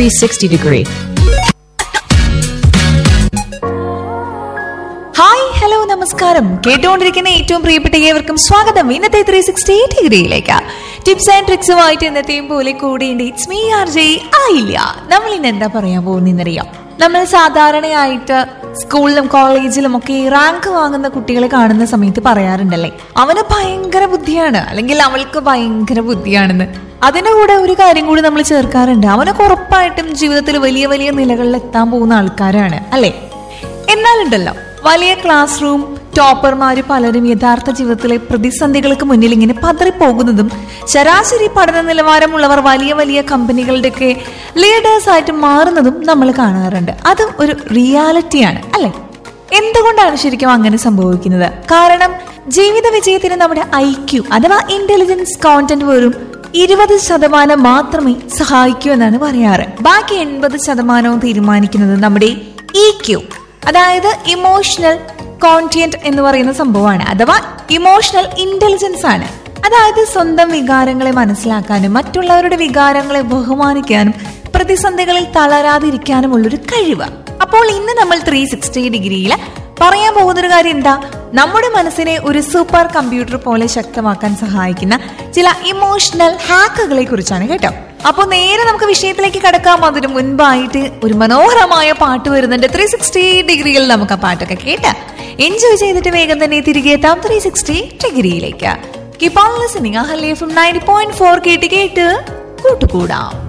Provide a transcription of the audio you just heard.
360 degree. Hi hello നമസ്കാരം കേട്ടുകൊണ്ടിരിക്കുന്ന ഏറ്റവും പ്രിയപ്പെട്ട ഏവർക്കും സ്വാഗതം ഇന്നത്തെ ത്രീ സിക്സ്റ്റി ഡിഗ്രിയിലേക്ക് ടിപ്സ് ആൻഡ് ട്രിക്സുമായിട്ട് ഇന്നത്തെയും പോലെ കൂടിയുണ്ട് ഇറ്റ്സ് മീ ആർ ജെ ആയില്ല നമ്മൾ ഇന്ന് എന്താ പറയാൻ പോകുന്നറിയാം നമ്മൾ സാധാരണയായിട്ട് സ്കൂളിലും കോളേജിലും ഒക്കെ റാങ്ക് വാങ്ങുന്ന കുട്ടികളെ കാണുന്ന സമയത്ത് പറയാറുണ്ടല്ലേ അവന് ഭയങ്കര ബുദ്ധിയാണ് അല്ലെങ്കിൽ അവൾക്ക് ഭയങ്കര ബുദ്ധിയാണെന്ന് അതിന്റെ കൂടെ ഒരു കാര്യം കൂടി നമ്മൾ ചേർക്കാറുണ്ട് അവനൊക്കെ ഉറപ്പായിട്ടും ജീവിതത്തിൽ വലിയ വലിയ നിലകളിൽ എത്താൻ പോകുന്ന ആൾക്കാരാണ് അല്ലേ എന്നാലുണ്ടല്ലോ വലിയ ക്ലാസ് റൂം ടോപ്പർമാര് പലരും യഥാർത്ഥ ജീവിതത്തിലെ പ്രതിസന്ധികൾക്ക് മുന്നിൽ ഇങ്ങനെ പതറിപ്പോകുന്നതും ശരാശരി പഠന നിലവാരമുള്ളവർ വലിയ വലിയ കമ്പനികളുടെയൊക്കെ ലീഡേഴ്സ് ആയിട്ട് മാറുന്നതും നമ്മൾ കാണാറുണ്ട് അതും ഒരു റിയാലിറ്റിയാണ് അല്ലെ എന്തുകൊണ്ടാണ് ശരിക്കും അങ്ങനെ സംഭവിക്കുന്നത് കാരണം ജീവിത വിജയത്തിന് നമ്മുടെ ഐ ക്യു അഥവാ ഇന്റലിജൻസ് കോണ്ടന്റ് വെറും ഇരുപത് ശതമാനം മാത്രമേ സഹായിക്കൂ എന്നാണ് പറയാറ് ബാക്കി എൺപത് ശതമാനവും തീരുമാനിക്കുന്നത് നമ്മുടെ ഇ ക്യു അതായത് ഇമോഷണൽ കോൺഷ്യന്റ് എന്ന് പറയുന്ന സംഭവമാണ് അഥവാ ഇമോഷണൽ ഇന്റലിജൻസ് ആണ് അതായത് സ്വന്തം വികാരങ്ങളെ മനസ്സിലാക്കാനും മറ്റുള്ളവരുടെ വികാരങ്ങളെ ബഹുമാനിക്കാനും പ്രതിസന്ധികളിൽ തളരാതിരിക്കാനുമുള്ളൊരു കഴിവ് അപ്പോൾ ഇന്ന് നമ്മൾ ത്രീ സിക്സ്റ്റി ഡിഗ്രിയിൽ പറയാൻ പോകുന്നൊരു കാര്യം എന്താ നമ്മുടെ മനസ്സിനെ ഒരു സൂപ്പർ കമ്പ്യൂട്ടർ പോലെ ശക്തമാക്കാൻ സഹായിക്കുന്ന ചില ഇമോഷണൽ ഹാക്കുകളെ കുറിച്ചാണ് കേട്ടോ അപ്പൊ നേരെ നമുക്ക് വിഷയത്തിലേക്ക് കടക്കാം അതിന് മുൻപായിട്ട് ഒരു മനോഹരമായ പാട്ട് വരുന്നുണ്ട് ത്രീ സിക്സ്റ്റി ഡിഗ്രിയിൽ നമുക്ക് ആ പാട്ടൊക്കെ കേട്ട് എൻജോയ് ചെയ്തിട്ട് വേഗം തന്നെ തിരികെ എത്താം ത്രീ സിക്സ്റ്റി ഡിഗ്രിയിലേക്ക് keep on listening Ahalya from ninety point four കേട്ട് കേട്ട് കൂട്ടുകൂടാം